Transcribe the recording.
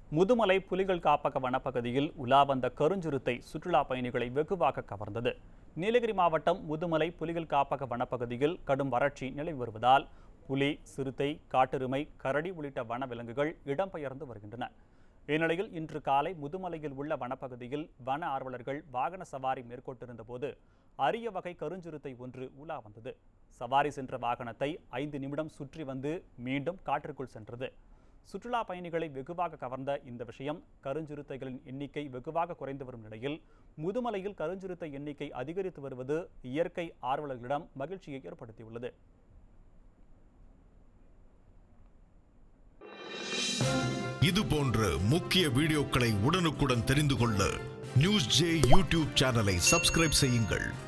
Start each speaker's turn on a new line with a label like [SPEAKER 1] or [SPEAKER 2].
[SPEAKER 1] முதுமலை புலிகள் காப்பக வனப்பகுதியில் உலா வந்த கருஞ்சிறுத்தை சுற்றுலா பயணிகளை வெகுவாக கவர்ந்தது நீலகிரி மாவட்டம் முதுமலை புலிகள் காப்பக வனப்பகுதியில் கடும் வறட்சி நிலவி வருவதால் புலி சிறுத்தை காட்டெருமை கரடி உள்ளிட்ட வனவிலங்குகள் இடம்பெயர்ந்து வருகின்றன இந்நிலையில் இன்று காலை முதுமலையில் உள்ள வனப்பகுதியில் வன ஆர்வலர்கள் வாகன சவாரி மேற்கொண்டிருந்த போது அரிய வகை கருஞ்சிறுத்தை ஒன்று உலா வந்தது சவாரி சென்ற வாகனத்தை ஐந்து நிமிடம் சுற்றி வந்து மீண்டும் காட்டிற்குள் சென்றது சுற்றுலா பயணிகளை வெகுவாக கவர்ந்த இந்த விஷயம் கருஞ்சிறுத்தைகளின் எண்ணிக்கை வெகுவாக குறைந்து வரும் நிலையில் முதுமலையில் கருஞ்சிறுத்தை எண்ணிக்கை அதிகரித்து வருவது இயற்கை ஆர்வலர்களிடம் மகிழ்ச்சியை ஏற்படுத்தியுள்ளது
[SPEAKER 2] இது போன்ற முக்கிய வீடியோக்களை உடனுக்குடன் தெரிந்து கொள்ள நியூஸ் ஜே யூடியூப் சேனலை சப்ஸ்கிரைப் செய்யுங்கள்